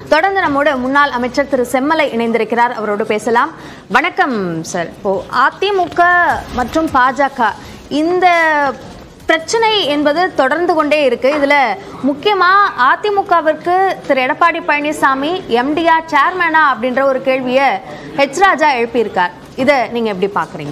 தொடர்ந்து நம்மோடு முன்னாள் அமைச்சர் திரு செம்மலை இணைந்திருக்கிறார் அவரோடு பேசலாம் வணக்கம் சார் இப்போ அதிமுக மற்றும் பாஜக இந்த பிரச்சனை என்பது தொடர்ந்து கொண்டே இருக்கு இதுல முக்கியமா அதிமுகவிற்கு திரு எடப்பாடி பழனிசாமி எம்டிஆர் சேர்மேனா அப்படின்ற ஒரு கேள்வியை ஹெச் ராஜா எழுப்பியிருக்கார் இதை நீங்க எப்படி பாக்குறீங்க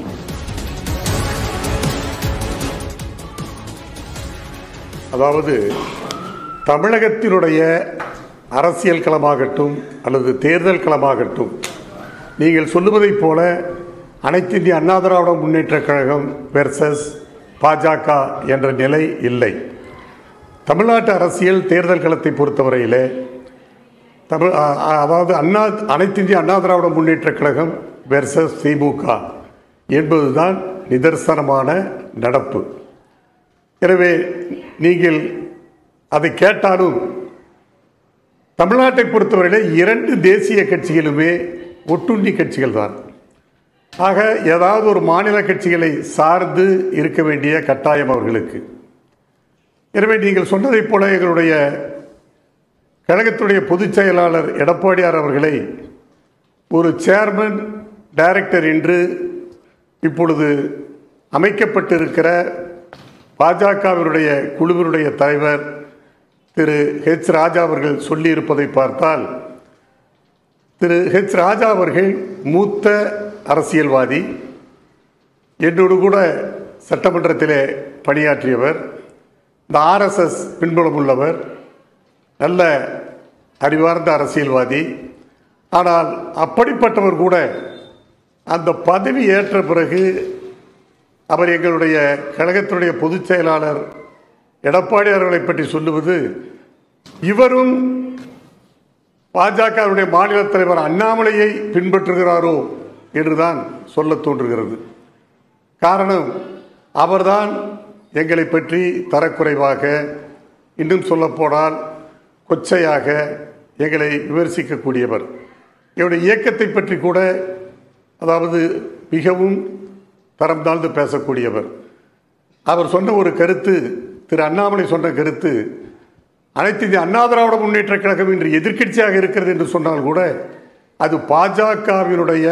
அதாவது தமிழகத்தினுடைய அரசியல் களமாகட்டும் அல்லது தேர்தல் களமாகட்டும் நீங்கள் சொல்லுவதைப் போல அனைத்து இந்திய அண்ணா திராவிட முன்னேற்ற கழகம் வெர்சஸ் பாஜக என்ற நிலை இல்லை தமிழ்நாட்டு அரசியல் தேர்தல் களத்தை பொறுத்தவரையிலே தமிழ் அ- அ- அதாவது அண்ணா அனைத்து இந்திய அண்ணா திராவிட முன்னேற்ற கழகம் வெர்சஸ் திமுக என்பதுதான் நிதர்சனமான நடப்பு எனவே நீங்கள் அதை கேட்டாலும் தமிழ்நாட்டை பொறுத்தவரையிலே இரண்டு தேசிய கட்சிகளுமே ஒட்டுண்ணி கட்சிகள் தான் ஆக ஏதாவது ஒரு மாநில கட்சிகளை சார்ந்து இருக்க வேண்டிய கட்டாயம் அவர்களுக்கு எனவே நீங்கள் சொன்னதைப் போல எங்களுடைய கழகத்துடைய பொதுச் செயலாளர் எடப்பாடியார் அவர்களை ஒரு சேர்மன் டைரக்டர் என்று இப்பொழுது அமைக்கப்பட்டிருக்கிற பாஜகவினுடைய குழுவினுடைய தலைவர் திரு ஹெச் ராஜா அவர்கள் சொல்லியிருப்பதை பார்த்தால் திரு ஹெச் ராஜா அவர்கள் மூத்த அரசியல்வாதி என்னோடு கூட சட்டமன்றத்திலே பணியாற்றியவர் இந்த ஆர்எஸ்எஸ் பின்புலம் உள்ளவர் நல்ல அறிவார்ந்த அரசியல்வாதி ஆனால் அப்படிப்பட்டவர் கூட அந்த பதவி ஏற்ற பிறகு அவர் எங்களுடைய கழகத்தினுடைய பொதுச் செயலாளர் எடப்பாடி அவர்களை பற்றி சொல்லுவது இவரும் பாஜகவுடைய மாநில தலைவர் அண்ணாமலையை பின்பற்றுகிறாரோ என்றுதான் சொல்ல தோன்றுகிறது காரணம் அவர்தான் எங்களை பற்றி தரக்குறைவாக இன்னும் சொல்லப்போனால் கொச்சையாக எங்களை விமர்சிக்கக்கூடியவர் எங்களுடைய இயக்கத்தை பற்றி கூட அதாவது மிகவும் தரம் தாழ்ந்து பேசக்கூடியவர் அவர் சொன்ன ஒரு கருத்து திரு அண்ணாமலை சொன்ன கருத்து அனைத்து இந்திய அண்ணா திராவிட முன்னேற்ற கழகம் இன்று எதிர்க்கட்சியாக இருக்கிறது என்று சொன்னால் கூட அது பாஜகவினுடைய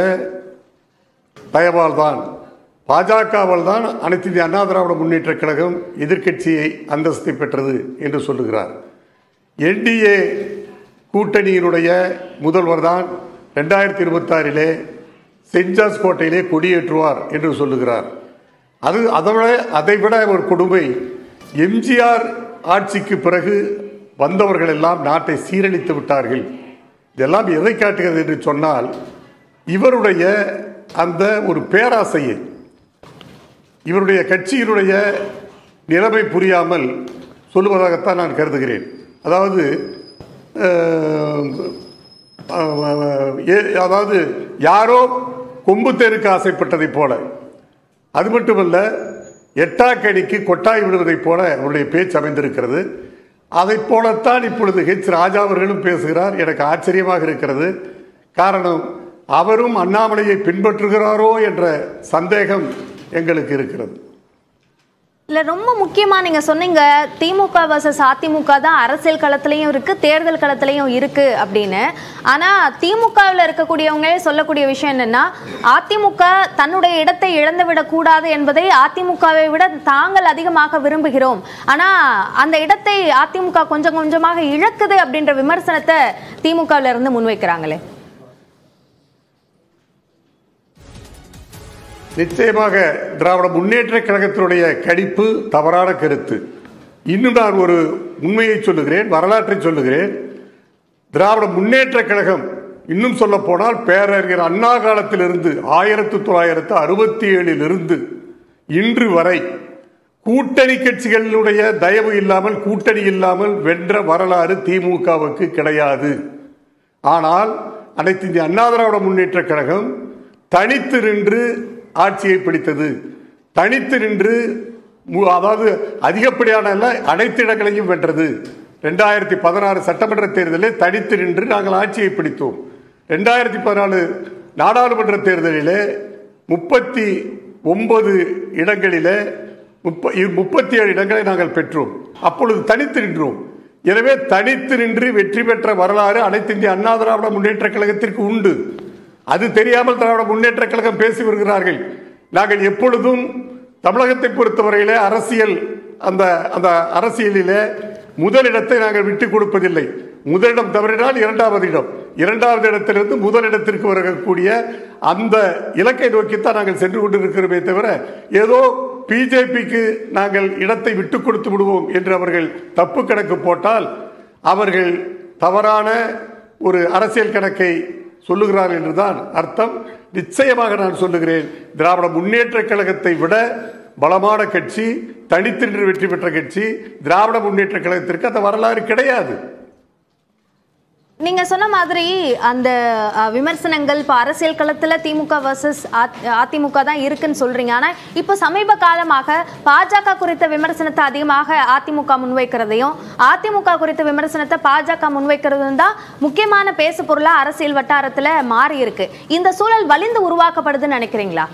தயவால் தான் பாஜகவால் தான் அனைத்து இந்திய அண்ணா திராவிட முன்னேற்ற கழகம் எதிர்க்கட்சியை அந்தஸ்தை பெற்றது என்று சொல்லுகிறார் என்டிஏ கூட்டணியினுடைய முதல்வர் தான் ரெண்டாயிரத்தி இருபத்தாறிலே சென்ட் ஜார்ஜ் கோட்டையிலே கொடியேற்றுவார் என்று சொல்லுகிறார் அது அதை விட அதை விட ஒரு கொடுமை எம்ஜிஆர் ஆட்சிக்கு பிறகு வந்தவர்கள் எல்லாம் நாட்டை சீரழித்து விட்டார்கள் இதெல்லாம் எதை காட்டுகிறது என்று சொன்னால் இவருடைய அந்த ஒரு பேராசையை இவருடைய கட்சியினுடைய நிலைமை புரியாமல் சொல்லுவதாகத்தான் நான் கருதுகிறேன் அதாவது அஹ், அஹ், ஏ- அதாவது யாரோ கொம்பு தேருக்கு ஆசைப்பட்டதைப் போல அது மட்டுமல்ல எட்டாக்கடிக்கு கொட்டாய் விடுவதைப் போல அவருடைய பேச்சு அமைந்திருக்கிறது அதைப் போலத்தான் இப்பொழுது ஹெச் ராஜா அவர்களும் பேசுகிறார் எனக்கு ஆச்சரியமாக இருக்கிறது காரணம் அவரும் அண்ணாமலையை பின்பற்றுகிறாரோ என்ற சந்தேகம் எங்களுக்கு இருக்கிறது இல்ல ரொம்ப முக்கியமா நீங்க சொன்னீங்க திமுக வர்சஸ் அதிமுக தான் அரசியல் களத்திலையும் இருக்கு தேர்தல் களத்திலையும் இருக்கு அப்படின்னு ஆனா திமுகவில் இருக்கக்கூடியவங்களே சொல்லக்கூடிய விஷயம் என்னன்னா அதிமுக தன்னுடைய இடத்தை இழந்துவிடக் கூடாது என்பதை அதிமுகவை விட தாங்கள் அதிகமாக விரும்புகிறோம் ஆனா அந்த இடத்தை அதிமுக கொஞ்சம் கொஞ்சமாக இழக்குது அப்படின்ற விமர்சனத்தை திமுகவில் இருந்து முன்வைக்கிறாங்களே நிச்சயமாக திராவிட முன்னேற்ற கழகத்தினுடைய கணிப்பு தவறான கருத்து இன்னும் நான் ஒரு உண்மையை சொல்லுகிறேன் வரலாற்றை சொல்லுகிறேன் திராவிட முன்னேற்ற கழகம் இன்னும் சொல்ல போனால் பேரறிஞர் அண்ணா காலத்திலிருந்து ஆயிரத்தி தொள்ளாயிரத்து அறுபத்தி ஏழிலிருந்து இன்று வரை கூட்டணி கட்சிகளுடைய தயவு இல்லாமல் கூட்டணி இல்லாமல் வென்ற வரலாறு திமுகவுக்கு கிடையாது ஆனால் அனைத்து இந்திய அண்ணா திராவிட முன்னேற்ற கழகம் தனித்து நின்று ஆட்சியை பிடித்தது தனித்து நின்று மு- அதாவது அதிகப்படியான அல்ல, அனைத்து இடங்களையும் வென்றது ரெண்டாயிரத்தி பதினாறு சட்டமன்ற தேர்தலில் தனித்து நின்று நாங்கள் ஆட்சியை பிடித்தோம் ரெண்டாயிரத்தி பதினாலு நாடாளுமன்ற தேர்தலிலே முப்பத்தி ஒன்பது இடங்களிலே முப்ப முப்பத்தி ஏழு இடங்களை நாங்கள் பெற்றோம் அப்பொழுது தனித்து நின்றோம் எனவே தனித்து நின்று வெற்றி பெற்ற வரலாறு அனைத்து இந்திய அண்ணா திராவிட முன்னேற்ற கழகத்திற்கு உண்டு அது தெரியாமல் திராவிட முன்னேற்ற கழகம் பேசி வருகிறார்கள் நாங்கள் எப்பொழுதும் தமிழகத்தை பொறுத்தவரையிலே அரசியல் அந்த அந்த அரசியலிலே முதலிடத்தை நாங்கள் விட்டுக் கொடுப்பதில்லை முதலிடம் தவறினால் இரண்டாவது இடம் இரண்டாவது இடத்திலிருந்து முதலிடத்திற்கு வரக்கூடிய அந்த இலக்கை நோக்கித்தான் நாங்கள் சென்று கொண்டிருக்கிறோமே தவிர ஏதோ பிஜேபிக்கு நாங்கள் இடத்தை விட்டுக் கொடுத்து விடுவோம் என்று அவர்கள் தப்பு கணக்கு போட்டால் அவர்கள் தவறான ஒரு அரசியல் கணக்கை சொல்லுகிறார் என்றுதான் அர்த்தம் நிச்சயமாக நான் சொல்லுகிறேன் திராவிட முன்னேற்ற கழகத்தை விட பலமான கட்சி தனித்தின்று வெற்றி பெற்ற கட்சி திராவிட முன்னேற்ற கழகத்திற்கு அந்த வரலாறு கிடையாது நீங்க சொன்ன மாதிரி அந்த அஹ், விமர்சனங்கள் இப்போ அரசியல் களத்துல திமுக வர்சஸ் அதிமுக தான் இருக்குன்னு சொல்றீங்க ஆனா இப்போ சமீப காலமாக பாஜக குறித்த விமர்சனத்தை அதிகமாக அதிமுக முன்வைக்கிறதையும் அதிமுக குறித்த விமர்சனத்தை பாஜக முன்வைக்கிறதும் தான் முக்கியமான பேசு பொருளா அரசியல் வட்டாரத்துல மாறி இருக்கு இந்த சூழல் வலிந்து உருவாக்கப்படுதுன்னு நினைக்கிறீங்களா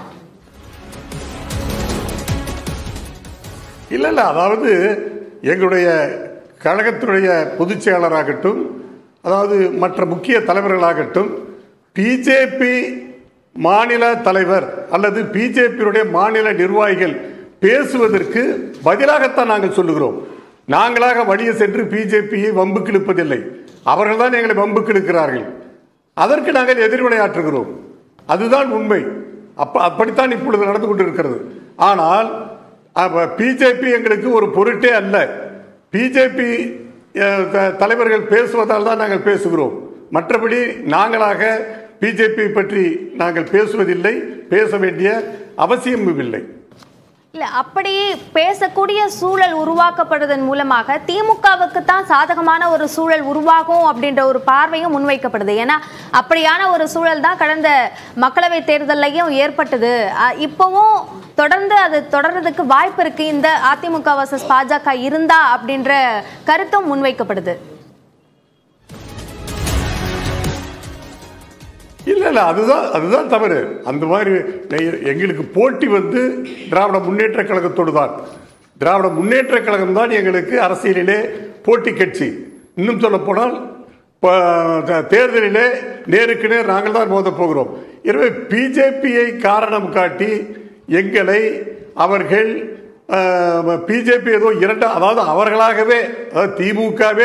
இல்ல இல்ல அதாவது எங்களுடைய கழகத்தினுடைய பொதுச் செயலராகட்டும் அதாவது மற்ற முக்கிய தலைவர்களாகட்டும் பிஜேபி மாநில தலைவர் அல்லது பிஜேபியுடைய மாநில நிர்வாகிகள் பேசுவதற்கு பதிலாகத்தான் நாங்கள் சொல்லுகிறோம் நாங்களாக வழியே சென்று பிஜேபியை வம்புக்கு இழுப்பதில்லை அவர்கள் தான் எங்களை வம்புக்கு இழுக்கிறார்கள் அதற்கு நாங்கள் எதிர்வினையாற்றுகிறோம் அதுதான் உண்மை அப்ப அப்படித்தான் இப்பொழுது நடந்து கொண்டிருக்கிறது ஆனால் பிஜேபி எங்களுக்கு ஒரு பொருட்டே அல்ல பிஜேபி தலைவர்கள் பேசுவதால் தான் நாங்கள் பேசுகிறோம் மற்றபடி நாங்களாக பிஜேபி பற்றி நாங்கள் பேசுவதில்லை பேச வேண்டிய அவசியமும் இல்லை இல்ல அப்படி பேசக்கூடிய சூழல் உருவாக்கப்படுவதன் மூலமாக திமுகவுக்கு தான் சாதகமான ஒரு சூழல் உருவாகும் அப்படின்ற ஒரு பார்வையும் முன்வைக்கப்படுது ஏன்னா அப்படியான ஒரு சூழல் தான் கடந்த மக்களவை தேர்தலையும் ஏற்பட்டது அஹ் இப்பவும் தொடர்ந்து அது தொடர்றதுக்கு வாய்ப்பு இருக்கு இந்த அதிமுக வர்சஸ் பாஜக இருந்தா அப்படின்ற கருத்தும் முன்வைக்கப்படுது இல்ல இல்ல அதுதான் அதுதான் தவறு அந்த மாதிரி நெ- எங்களுக்கு போட்டி வந்து திராவிட முன்னேற்ற கழகத்தோடு தான் திராவிட முன்னேற்ற கழகம் தான் எங்களுக்கு அரசியலிலே போட்டி கட்சி இன்னும் சொல்ல போனால் தேர்தலிலே நேருக்கு நேர் நாங்கள் தான் மோத போகிறோம் எனவே பிஜேபியை காரணம் காட்டி எங்களை அவர்கள் பிஜேபி ஏதோ இரண்டா அதாவது அவர்களாகவே அதாவது திமுகவே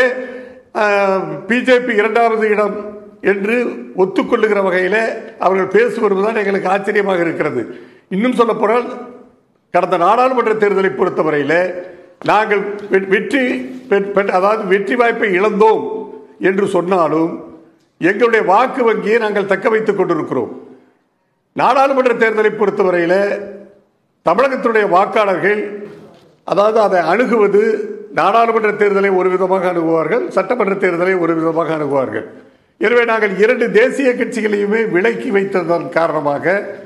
பிஜேபி இரண்டாவது இடம் என்று ஒத்துக்கொள்ளுகிற வகையில் அவர்கள் பேசி வருவதுதான் எங்களுக்கு ஆச்சரியமாக இருக்கிறது இன்னும் சொல்ல போனால் கடந்த நாடாளுமன்ற தேர்தலை பொறுத்தவரையில் நாங்கள் வெ- வெற்றி பெ- பெற்ற- அதாவது வெற்றி வாய்ப்பை இழந்தோம் என்று சொன்னாலும் எங்களுடைய வாக்கு வங்கியை நாங்கள் தக்க வைத்துக் கொண்டிருக்கிறோம் நாடாளுமன்ற தேர்தலை பொறுத்தவரையில் தமிழகத்தினுடைய வாக்காளர்கள் அதாவது அதை அணுகுவது நாடாளுமன்ற தேர்தலை ஒரு விதமாக அணுகுவார்கள் சட்டமன்ற தேர்தலை ஒரு விதமாக அணுகுவார்கள் எனவே நாங்கள் இரண்டு தேசிய கட்சிகளையுமே விலக்கி வைத்ததன் காரணமாக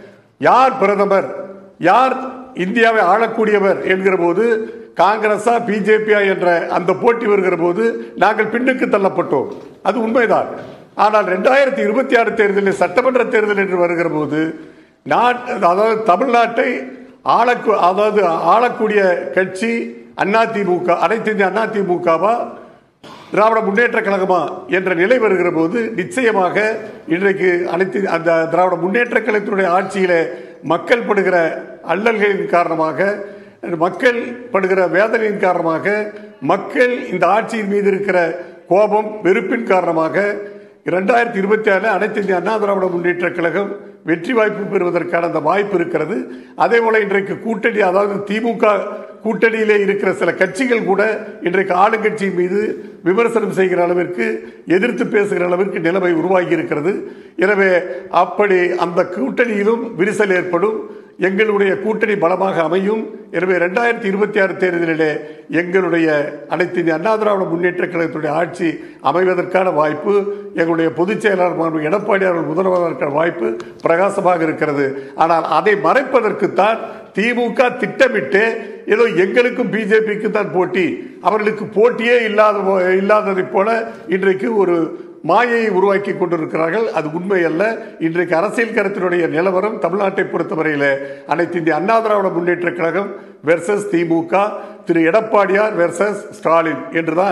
யார் பிரதமர் யார் இந்தியாவை ஆளக்கூடியவர் என்கிற போது காங்கிரஸா பிஜேபியா என்ற அந்த போட்டி வருகிற போது நாங்கள் பின்னுக்கு தள்ளப்பட்டோம் அது உண்மைதான் ஆனால் ரெண்டாயிரத்தி இருபத்தி ஆறு தேர்தலில் சட்டமன்ற தேர்தல் என்று வருகிற போது நாட் அதாவது தமிழ்நாட்டை ஆளக்கு அதாவது ஆளக்கூடிய கட்சி அதிமுக அனைத்து இந்திய அதிமுகவா திராவிட முன்னேற்ற கழகமா என்ற நிலை வருகிற போது நிச்சயமாக இன்றைக்கு அனைத்து அந்த திராவிட முன்னேற்ற கழகத்தினுடைய ஆட்சியில மக்கள் படுகிற அல்லல்களின் காரணமாக மக்கள் படுகிற வேதனையின் காரணமாக மக்கள் இந்த ஆட்சியின் மீது இருக்கிற கோபம் வெறுப்பின் காரணமாக இரண்டாயிரத்தி இருபத்தி ஆறு அனைத்து இந்திய அண்ணா திராவிட முன்னேற்ற கழகம் வெற்றி வாய்ப்பு பெறுவதற்கான அந்த வாய்ப்பு இருக்கிறது அதே போல இன்றைக்கு கூட்டணி அதாவது திமுக கூட்டணியிலே இருக்கிற சில கட்சிகள் கூட இன்றைக்கு ஆளுங்கட்சியின் மீது விமர்சனம் செய்கிற அளவிற்கு எதிர்த்து பேசுகிற அளவிற்கு நிலைமை உருவாகி இருக்கிறது எனவே அப்படி அந்த கூட்டணியிலும் விரிசல் ஏற்படும் எங்களுடைய கூட்டணி பலமாக அமையும் எனவே ரெண்டாயிரத்தி இருபத்தி ஆறு தேர்தலிலே எங்களுடைய அனைத்து இந்திய அண்ணா திராவிட முன்னேற்ற கழகத்துடைய ஆட்சி அமைவதற்கான வாய்ப்பு எங்களுடைய பொதுச் செயலாளர் மாண்பு எடப்பாடி அவர்கள் முதல்வதற்கான வாய்ப்பு பிரகாசமாக இருக்கிறது ஆனால் அதை மறைப்பதற்குத்தான் திமுக திட்டமிட்டு ஏதோ எங்களுக்கும் பிஜேபிக்கும் தான் போட்டி அவர்களுக்கு போட்டியே இல்லாத போ- இல்லாததைப் போல இன்றைக்கு ஒரு மாயையை உருவாக்கி கொண்டிருக்கிறார்கள் அது உண்மை அல்ல இன்றைக்கு அரசியல் கருத்தினுடைய நிலவரம் தமிழ்நாட்டை பொறுத்தவரையில் அனைத்து இந்திய அண்ணா திராவிட முன்னேற்ற கழகம் வெர்சஸ் திமுக திரு எடப்பாடியார் வெர்சஸ் ஸ்டாலின் என்றுதான்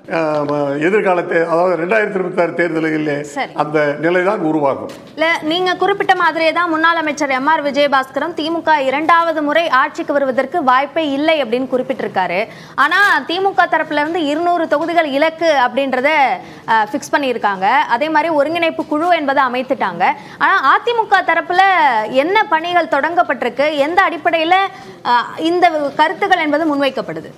அஹ், ம- எதிர்காலத்தை அதாவது ரெண்டாயிரத்தி இருபத்தி ஆறு தேர்தல்களிலே சரி. அந்த நிலைதான் உருவாகும் இல்ல நீங்க குறிப்பிட்ட மாதிரியே தான் முன்னாள் அமைச்சர் எம் ஆர் விஜயபாஸ்கரும் திமுக இரண்டாவது முறை ஆட்சிக்கு வருவதற்கு வாய்ப்பே இல்லை அப்படின்னு குறிப்பிட்டிருக்காரு ஆனா திமுக தரப்புல இருந்து இருநூறு தொகுதிகள் இலக்கு அப்படின்றத ஃபிக்ஸ் பண்ணியிருக்காங்க அதே மாதிரி ஒருங்கிணைப்பு குழு என்பதை அமைத்துட்டாங்க ஆனா அதிமுக தரப்புல என்ன பணிகள் தொடங்கப்பட்டிருக்கு எந்த அடிப்படையில அஹ், இந்த கருத்துக்கள் என்பது முன்வைக்கப்படுது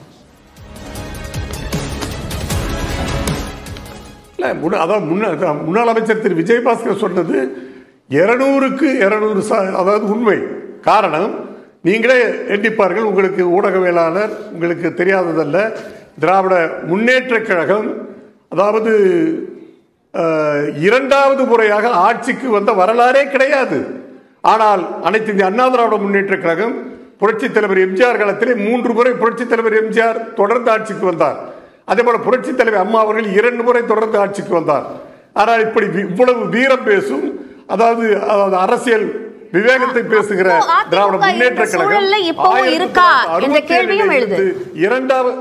இல்ல முன்ன அதாவது முன்ன அதான் முன்னாள் அமைச்சர் திரு விஜயபாஸ்கர் சொன்னது இருநூறுக்கு இருநூறு அதாவது உண்மை காரணம் நீங்களே எண்ணிப்பார்கள் உங்களுக்கு ஊடகவியலாளர் உங்களுக்கு தெரியாததல்ல திராவிட முன்னேற்ற கழகம் அதாவது அஹ், இரண்டாவது முறையாக ஆட்சிக்கு வந்த வரலாறே கிடையாது ஆனால் அனைத்து இந்திய அண்ணா திராவிட முன்னேற்ற கழகம் புரட்சித் தலைவர் எம்ஜிஆர் காலத்திலே மூன்று முறை புரட்சித் தலைவர் எம்ஜிஆர் தொடர்ந்து ஆட்சிக்கு வந்தார் அதே போல புரட்சித் தலைவர் அம்மா அவர்கள் இரண்டு முறை தொடர்ந்து ஆட்சிக்கு வந்தார் ஆனால் இப்படி வி- இவ்வளவு வீரம் பேசும் அதாவது அதாவது அரசியல் விவேகத்தை பேசுகிற அப்போ அதிமுக திராவிட முன்னேற்ற இருந்த கழகம் சூழல்ல இப்பவும் ஆயிரத்தி இருக்கா தொள்ளாயிரத்தி என்ற கேள்வியும் அறுபத்தி ஏழில் எழுது. இருந்து இரண்டாவது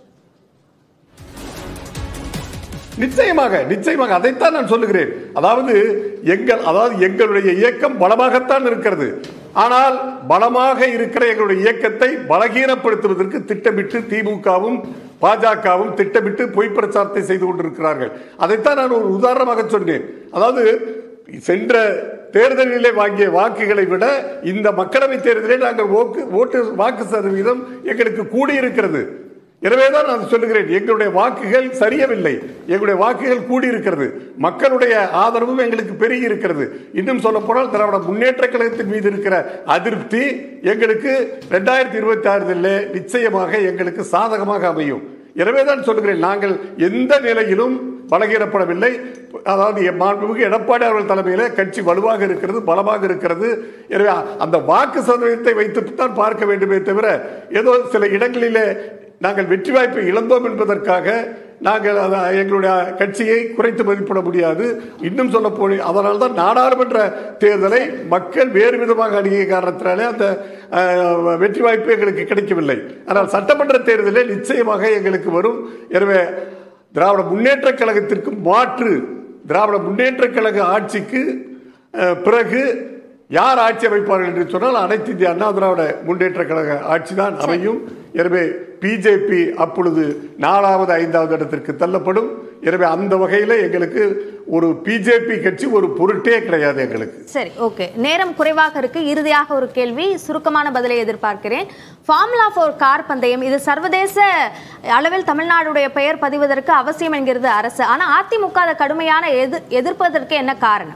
நிச்சயமாக நிச்சயமாக அதைத்தான் நான் சொல்லுகிறேன் அதாவது எங்கள் அதாவது எங்களுடைய இயக்கம் பலமாகத்தான் இருக்கிறது ஆனால் பலமாக இருக்கிற எங்களுடைய இயக்கத்தை பலகீனப்படுத்துவதற்கு திட்டமிட்டு திமுகவும் பாஜகவும் திட்டமிட்டு பொய் பிரச்சாரத்தை செய்து கொண்டிருக்கிறார்கள் அதைத்தான் நான் ஒரு உதாரணமாக சொன்னேன் அதாவது சென்ற தேர்தலிலே வாங்கிய வாக்குகளை விட இந்த மக்களவை தேர்தலில் நாங்கள் ஓக்கு ஓட்டு வாக்கு சதவீதம் எங்களுக்கு கூடியிருக்கிறது எனவேதான் நான் சொல்லுகிறேன் எங்களுடைய வாக்குகள் சரியவில்லை எங்களுடைய வாக்குகள் கூடியிருக்கிறது மக்களுடைய ஆதரவும் எங்களுக்கு பெருகி இருக்கிறது இன்னும் சொல்ல போனால் திராவிட முன்னேற்ற கழகத்தின் மீது இருக்கிற அதிருப்தி எங்களுக்கு ரெண்டாயிரத்தி இருபத்தி ஆறுல நிச்சயமாக எங்களுக்கு சாதகமாக அமையும் எனவேதான் சொல்லுகிறேன் நாங்கள் எந்த நிலையிலும் பலகீனப்படவில்லை அதாவது எம் மாண்புமிகு எடப்பாடி அவர்கள் தலைமையில கட்சி வலுவாக இருக்கிறது பலமாக இருக்கிறது எனவே அந்த வாக்கு சதவீதத்தை வைத்து தான் பார்க்க வேண்டுமே தவிர ஏதோ சில இடங்களிலே நாங்கள் வெற்றி வாய்ப்பை இழந்தோம் என்பதற்காக நாங்கள் அத- எங்களுடைய கட்சியை குறைத்து மதிப்பிட முடியாது இன்னும் சொல்ல போய் அதனால் தான் நாடாளுமன்ற தேர்தலை மக்கள் வேறு விதமாக அணுகிய காரணத்தினாலே அந்த அஹ், வெற்றி வாய்ப்பு எங்களுக்கு கிடைக்கவில்லை ஆனால் சட்டமன்ற தேர்தலில் நிச்சயமாக எங்களுக்கு வரும் எனவே திராவிட முன்னேற்ற கழகத்திற்கு மாற்று திராவிட முன்னேற்ற கழக ஆட்சிக்கு அஹ், பிறகு யார் ஆட்சி அமைப்பார்கள் என்று சொன்னால் அனைத்து இந்திய அண்ணா திராவிட முன்னேற்ற கழக ஆட்சி தான் அமையும் எனவே பிஜேபி அப்பொழுது நாலாவது ஐந்தாவது இடத்திற்கு தள்ளப்படும் எனவே அந்த வகையில் எங்களுக்கு ஒரு பிஜேபி கட்சி ஒரு பொருட்டே கிடையாது எங்களுக்கு சரி ஓகே நேரம் குறைவாக இருக்கு இறுதியாக ஒரு கேள்வி சுருக்கமான பதிலை எதிர்பார்க்கிறேன் ஃபார்முலா ஃபோர் கார் பந்தயம் இது சர்வதேச அளவில் தமிழ்நாடுடைய பெயர் பதிவதற்கு அவசியம் என்கிறது அரசு ஆனா அதிமுக அதை கடுமையான எது எதிர்ப்பதற்கு என்ன காரணம்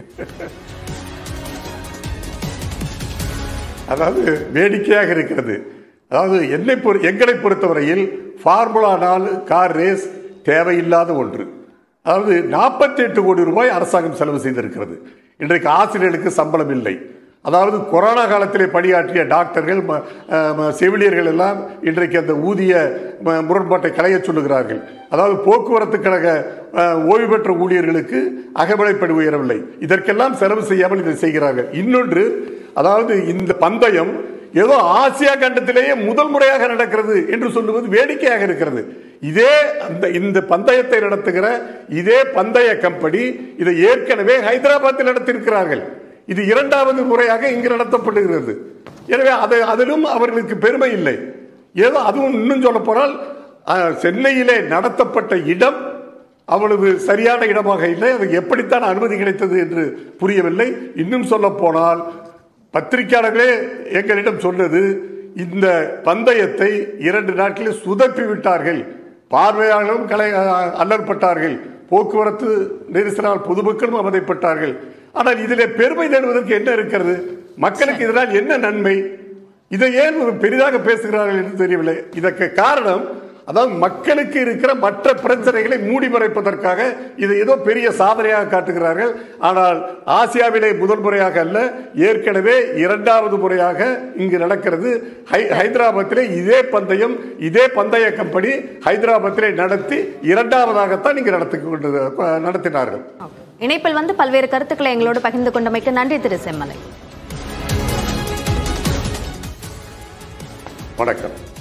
அதாவது வேடிக்கையாக இருக்கிறது அதாவது என்னை பொறு எங்களை பொறுத்தவரையில் ஃபார்முலா நாலு கார் ரேஸ் தேவையில்லாத ஒன்று அதாவது 48 கோடி ரூபாய் அரசாங்கம் செலவு செய்திருக்கிறது இன்றைக்கு ஆசிரியர்களுக்கு சம்பளம் இல்லை அதாவது கொரோனா காலத்திலே பணியாற்றிய டாக்டர்கள் ம- அஹ் ம- செவிலியர்கள் எல்லாம் இன்றைக்கு அந்த ஊதிய ம- முரண்பாட்டை களையச் சொல்லுகிறார்கள் அதாவது போக்குவரத்து கழக அஹ், ஓய்வு பெற்ற ஊழியர்களுக்கு அகவிலைப்படி உயரவில்லை இதற்கெல்லாம் செலவு செய்யாமல் இதை செய்கிறார்கள் இன்னொன்று அதாவது இந்த பந்தயம் ஏதோ ஆசியா கண்டத்திலேயே முதல் முறையாக நடக்கிறது என்று சொல்லுவது வேடிக்கையாக இருக்கிறது இதே அந்த இந்த பந்தயத்தை நடத்துகிற இதே பந்தய கம்பெனி இதை ஏற்கனவே ஹைதராபாத்தில் நடத்தியிருக்கிறார்கள் இது இரண்டாவது முறையாக இங்கு நடத்தப்படுகிறது எனவே அது அதிலும் அவர்களுக்கு பெருமை இல்லை ஏதோ அதுவும் இன்னும் சொல்ல போனால் அஹ், சென்னையிலே நடத்தப்பட்ட இடம் அவ்வளவு சரியான இடமாக இல்லை அது எப்படித்தான் அனுமதி கிடைத்தது என்று புரியவில்லை இன்னும் சொல்ல போனால் பத்திரிகையாளர்களே எங்களிடம் சொன்னது இந்த பந்தயத்தை இரண்டு நாட்களில் சுதப்பி விட்டார்கள் பார்வையாளர்களும் கலை அல்லற்பட்டார்கள் போக்குவரத்து நெரிசலால் பொதுமக்களும் அவதைப்பட்டார்கள் ஆனால் இதிலே பெருமை தேடுவதற்கு என்ன இருக்கிறது மக்களுக்கு இதனால் என்ன நன்மை இதை ஏன் ஒரு பெரிதாக பேசுகிறார்கள் என்று தெரியவில்லை இதற்கு காரணம் அதாவது மக்களுக்கு இருக்கிற மற்ற பிரச்சனைகளை மூடி மறைப்பதற்காக இதை ஏதோ பெரிய சாதனையாக காட்டுகிறார்கள் ஆனால் ஆசியாவிலே முதல் முறையாக அல்ல ஏற்கனவே இரண்டாவது முறையாக இங்கு நடக்கிறது ஹை- ஹைதராபாத்திலே இதே பந்தயம் இதே பந்தய கம்பெனி ஹைதராபாத்திலே நடத்தி இரண்டாவதாகத்தான் இங்கு நடத்தி கொண்டு நடத்தினார்கள் இணைப்பில் வந்து பல்வேறு கருத்துக்களை எங்களோடு பகிர்ந்து கொண்டமைக்கு நன்றி திரு செம்மலை வணக்கம்